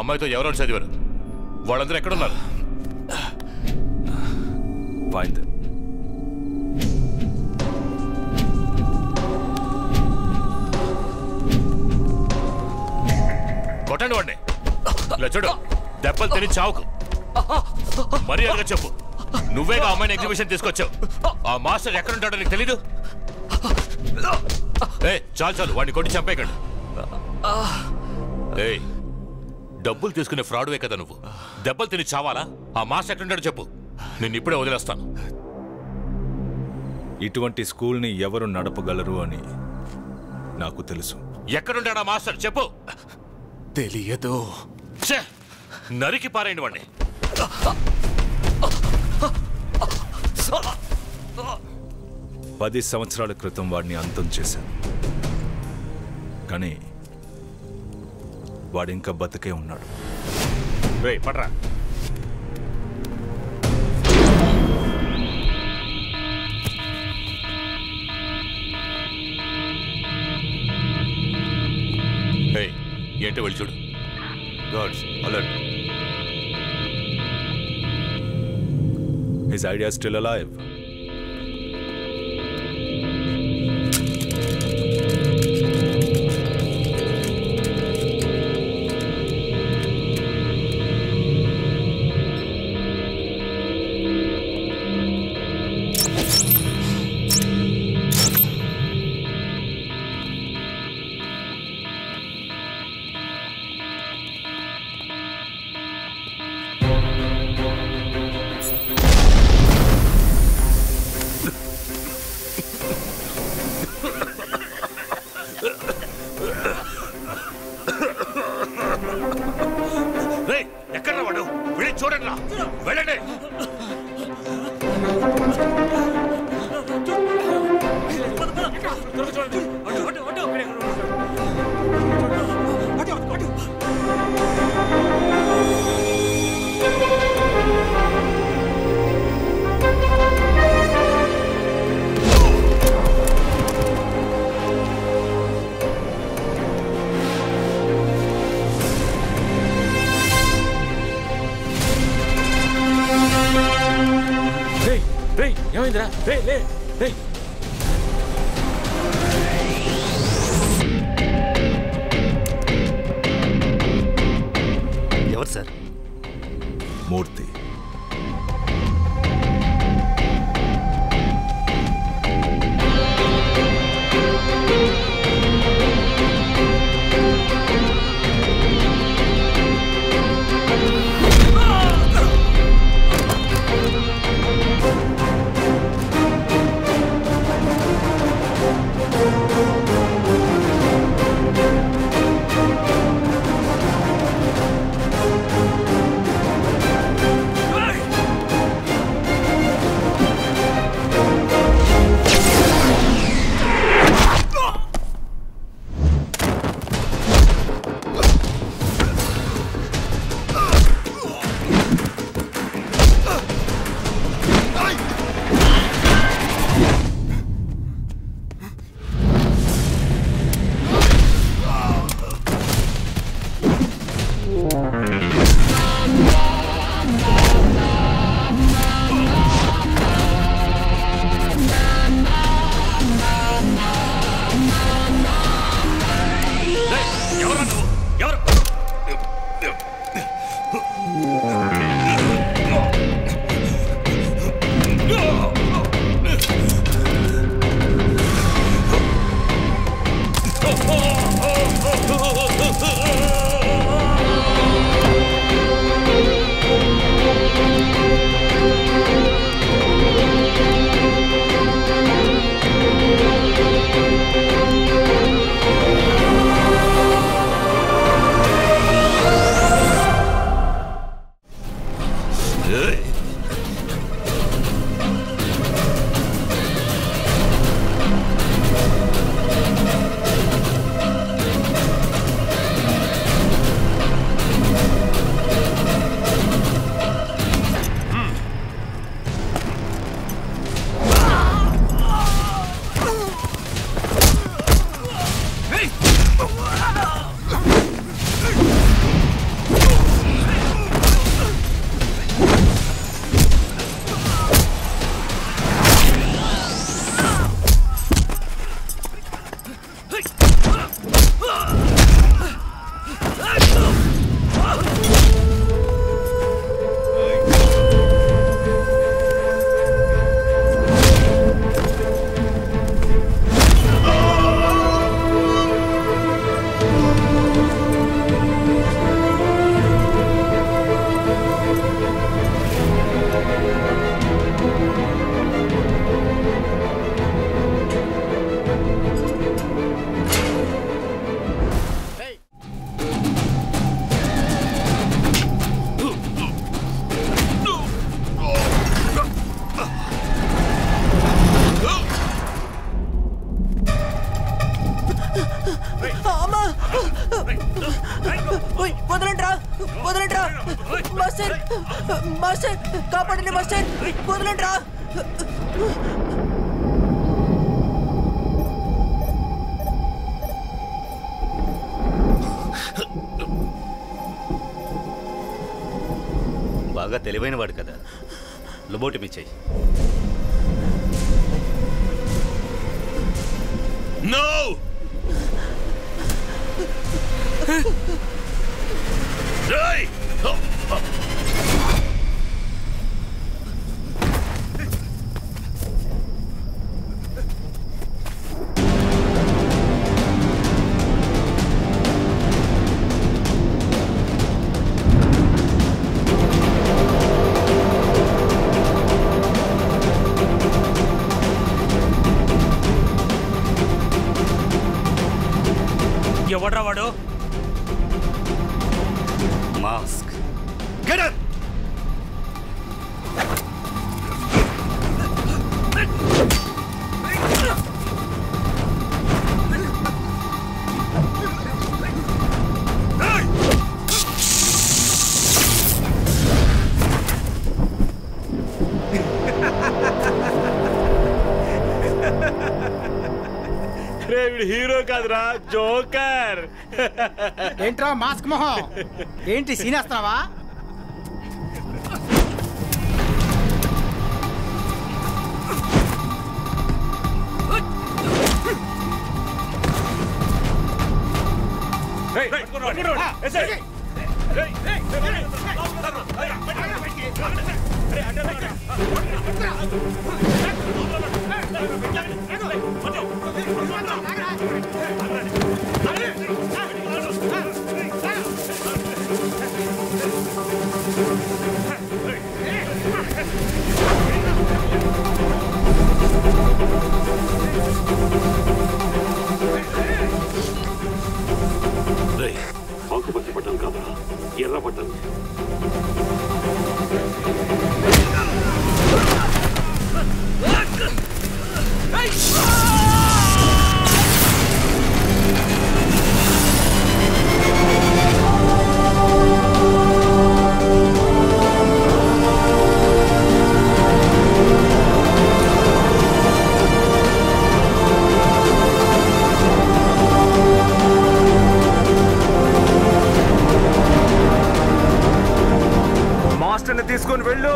అమ్మాయితో ఎవరెవరు చదివారు వాళ్ళందరూ ఎక్కడున్నారు ఫైన్ దెమ్ కొట్టండి వాడిని ఇలా చూడు దెబ్బలు తిని చావుకు మర్యాదగా చెప్పు నువ్వేగా అమ్మాయిని ఎగ్జిబిషన్ తీసుకొచ్చావు ఆ మాస్టర్ ఎక్కడుంటాడో నీకు తెలీదు ఏ చాలు చాలు వాడిని కొట్టి చంపేయకండి ఏయ్ డబ్బులు తీసుకునే ఫ్రాడ్వే కదా నువ్వు దెబ్బలు తిని చావాలా ఆ మాస్టర్ ఎక్కడుంటాడో చెప్పు నేను ఇప్పుడే వదిలేస్తాను ఇటువంటి స్కూల్ని ఎవరు నడపగలరు అని నాకు తెలుసు ఎక్కడుంటాడా మాస్టర్ చెప్పు తెలియదు ఛే! నరికి పారేయండి వాడిని పది సంవత్సరాల క్రితం వాడిని అంతం చేశాను కానీ వాడింకా బతికే ఉన్నాడు రేయ్ పట్రా ఏయ్, ఏంటో వెళ్ళి చూడు gods alert his idea still alive రేయ్ ఎక్కడ వాడు వెళ్ళి చూడండి రా వెళ్ళండి రేయ్ రేయ్ ఏమైందిరా రే లే రేయ్ ఎవరు సార్ మూర్తి మాస్టర్ కాపాడండి మాస్టర్ వదలండి రా బాగా తెలివైన వాడు కదా లుబోటమి చెయ్యి నో రేయ్ ఎవడ్రా వాడు మాస్క్ రే వీడు హీరో కాదురా జోకర్ ఏంట్రా మాస్క్ మొహం ఏంటి సీనేస్తున్నావా రేయ్ ఆకుపచ్చ బట్టలు కాదా ఎర్ర బట్టలు మాస్టర్ని తీసుకొని వెళ్ళు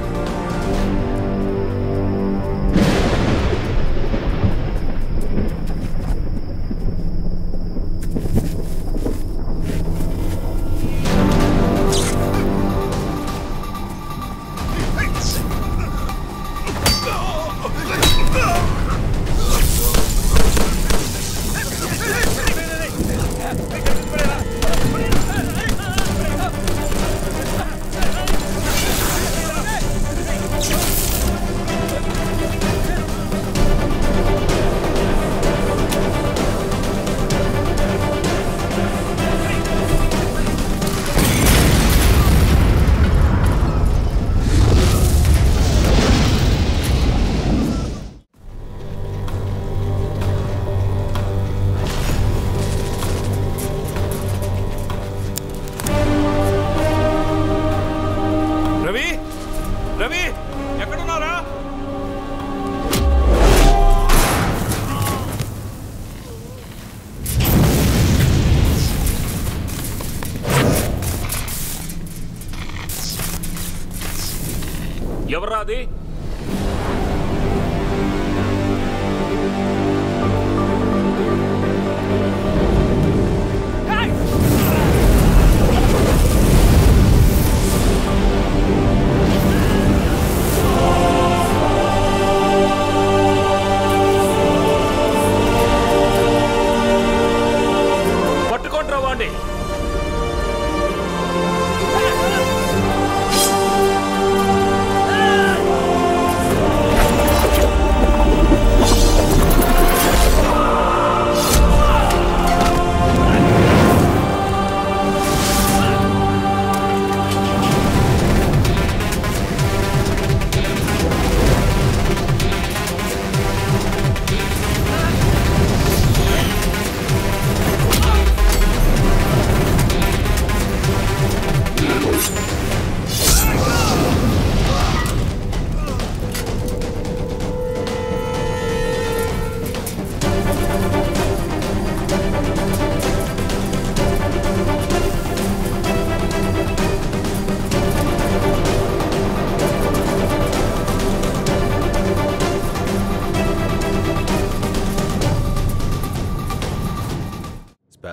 రవి రవి ఎక్కడున్నారా ఎవర్రా అది పట్టుకోండిరా వాడిని రేయ్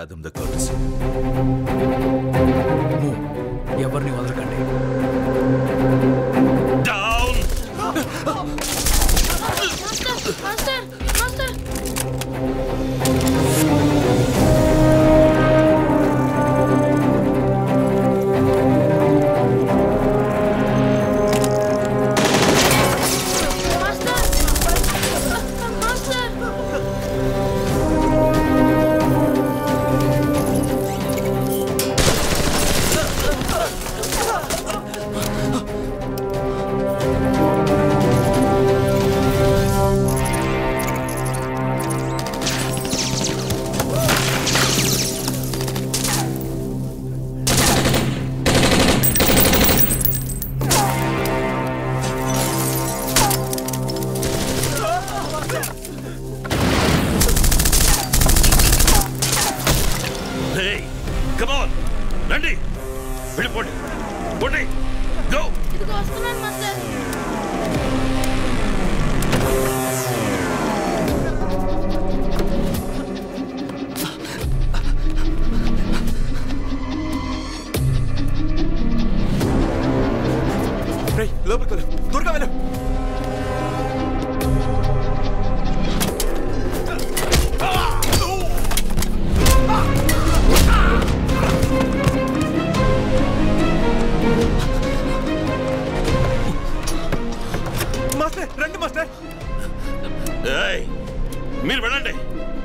fathom the courtesy. ఎవరిని వదలకండి down master master master master hey come on రండి వెళ్ళిపోండి పోండి గో ఇదిగో వస్తున్నాను మాస్టర్ రేయ్ లోపలికి వెళ్ళు త్వరగా వెళ్ళు మాస్టర్ రండి మాస్టర్ ఏయ్ మీరు వెళ్ళండి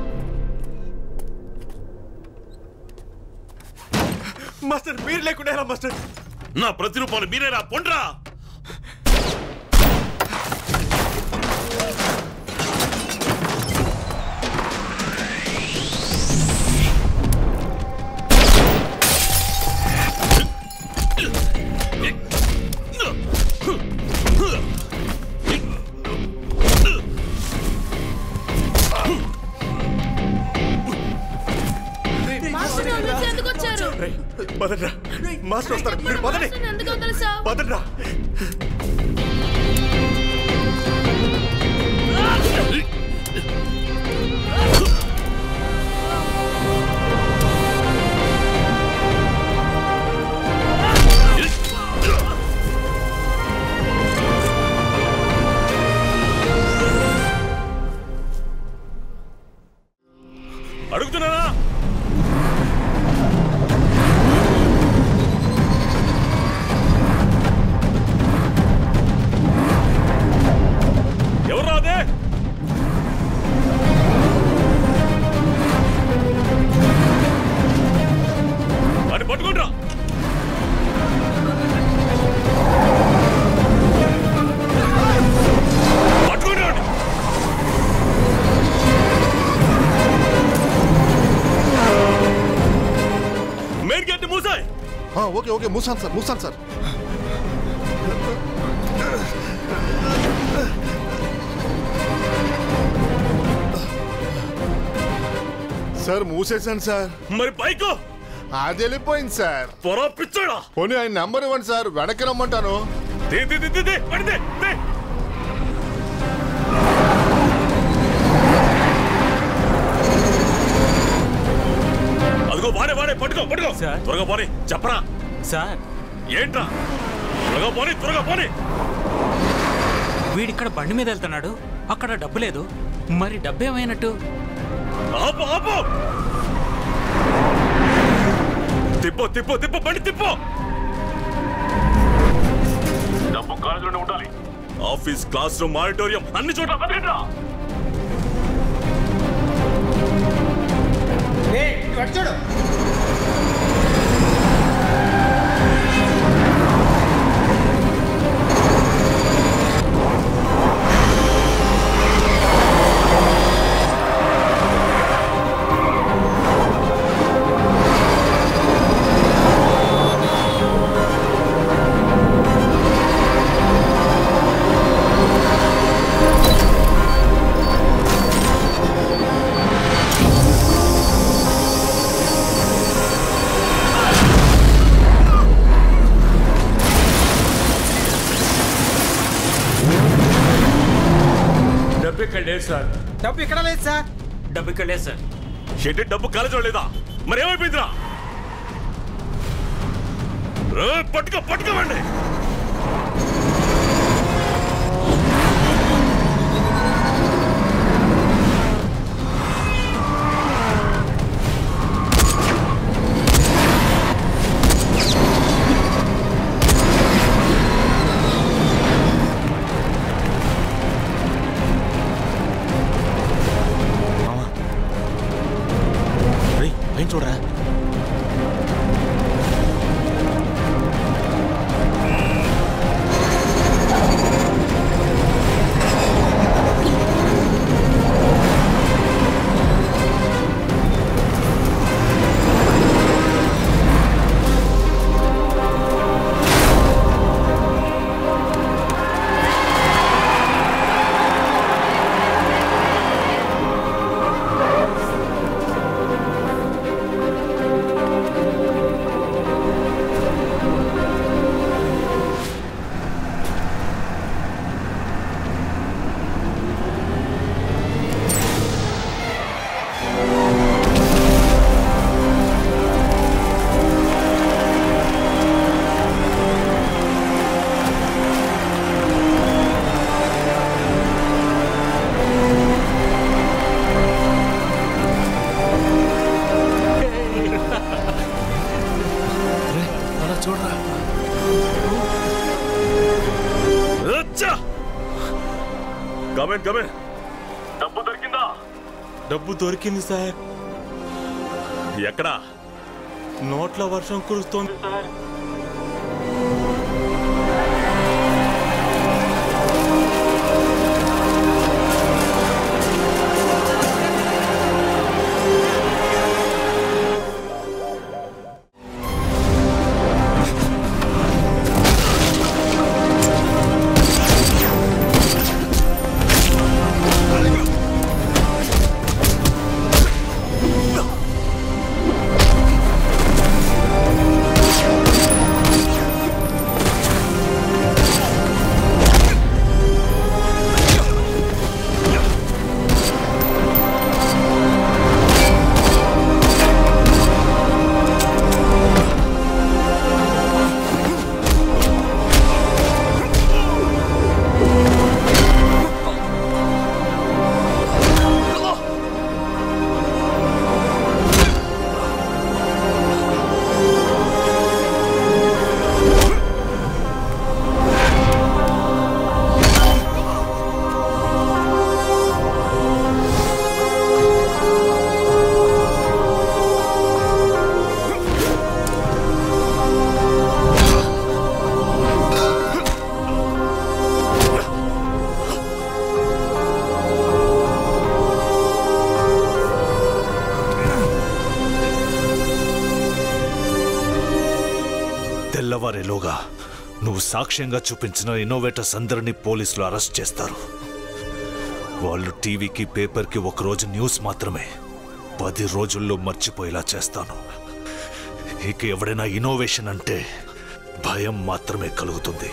మాస్టర్ మీరు లేకుండా ఎలా మాస్టర్ నా ప్రతిరూపాలు మీరేరా పొండ్రా మాస్టర్ వదిలేసి ఎందుకు వచ్చారు రేయ్ పదండ్రా మాస్టర్ వస్తారు మీరు పదండి మాస్టర్ ఎందుకు వదిలేసావు పదండ్రా అడుగుతున్నారా ఎవరు రాదే వాడిని పట్టుకుంటా పట్టుకుంటా మెయిన్ గేట్ మూసాయి ఓకే ఓకే మూసాను సార్ మూసాను సార్ సార్ మూసేశాను సార్ మరి బైక్ అది వెళ్ళిపోయింది సార్ పొర పిచ్చాడా పోనీ ఆయన నెంబర్ ఇవ్వండి సార్ వెనక్కి రమ్మంటాను దే దే దే దే దే పడితే దే అదిగో వాడే వాడే పట్టుకో పట్టుకో సార్. త్వరగా పోనీ చెప్పరా సార్ ఏంట్రా త్వరగా పోనీ త్వరగా పోనీ వీడిక్కడ బండి మీద వెళ్తున్నాడు అక్కడ డబ్బు లేదు మరి డబ్బు ఏమైనట్టు ఆపు ఆపు తిప్పు తిప్పు తిప్పు బండి తిప్పు డబ్బు కాలేజీలోనే ఉండాలి ఆఫీస్ క్లాస్ రూమ్ ఆడిటోరియం అన్ని చోట్ల వెతకండిరా. ఏయ్, ఇటు అటు చూడు డబ్బు ఇక్కడ లేదు సార్ డబ్బు ఇక్కడ లేదు సార్ డబ్బు ఇక్కడ లేదు సార్ ఏంటి డబ్బు కాలేజీలో లేదా మరి ఏమైపోయిందిరా ఏ, పట్టుకో పట్టుకోమండి రేయ్ పైన చూడరా అలా చూడరా కమెంట్ కమెంట్ డబ్బు దొరికిందా డబ్బు దొరికింది సార్ ఎక్కడా నోట్ల వర్షం కురుస్తోంది సార్ తెల్లవారేలోగా నువ్వు సాక్ష్యంగా చూపించిన ఇన్నోవేటర్స్ అందరినీ పోలీసులు అరెస్ట్ చేస్తారు వాళ్ళు టీవీకి పేపర్కి ఒక రోజు న్యూస్ మాత్రమే పది రోజుల్లో మర్చిపోయేలా చేస్తాను ఇక ఎవడైనా ఇన్నోవేషన్ అంటే భయం మాత్రమే కలుగుతుంది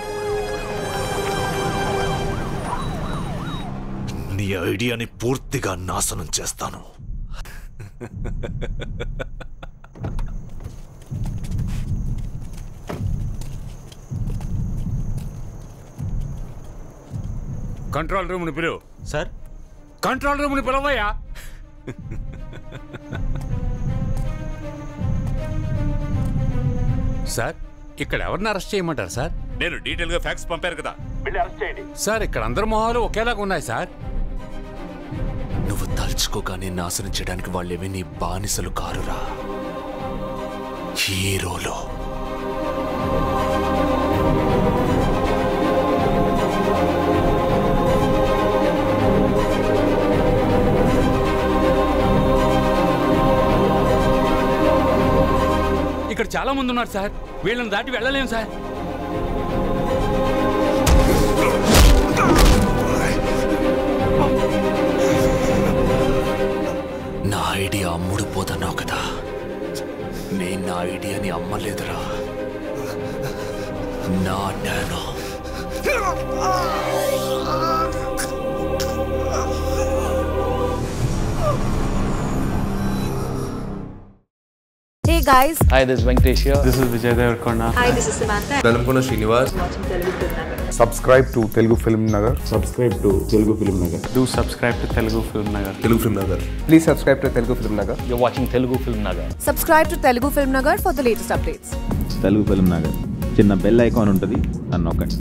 నీ ఐడియాని పూర్తిగా నాశనం చేస్తాను కంట్రోల్ రూమ్ని పిలువు సార్ కంట్రోల్ రూమ్ని పిలవయ్యా సార్ ఇక్కడ ఎవరిని అరెస్ట్ చేయమంటారు సార్ నేను డీటెయిల్ గా ఫ్యాక్స్ పంపారు కదా వెళ్ళి అరెస్ట్ చేయండి సార్ ఇక్కడ అందరి మొహాలు ఒకేలాగా ఉన్నాయి సార్ నువ్వు తలుచుకోగానే నాశనం చేయడానికి వాళ్ళేవి నీ బానిసలు కారురా హీరోలు ఇక్కడ చాలా మంది ఉన్నారు సార్ వీళ్ళని దాటి వెళ్ళలేం సార్ నా ఐడియా అమ్ముడు పోతున్నావు కదా నేను నా ఐడియాని అమ్మలేదురా నా నానో guys. Hi, this is Venkatesh here. This is Vijay Devarkonda. Hi, this is Samantha. నలుపున Srinivas subscribe to Telugu Film Nagar subscribe to Telugu Film Nagar Do subscribe to Telugu Film Nagar. Telugu Film Nagar please subscribe to Telugu Film Nagar You're watching Telugu Film Nagar. Subscribe to Telugu Film Nagar for the latest updates. Telugu Film Nagar చిన్న bell icon ఉంటుంది అని నొక్కండి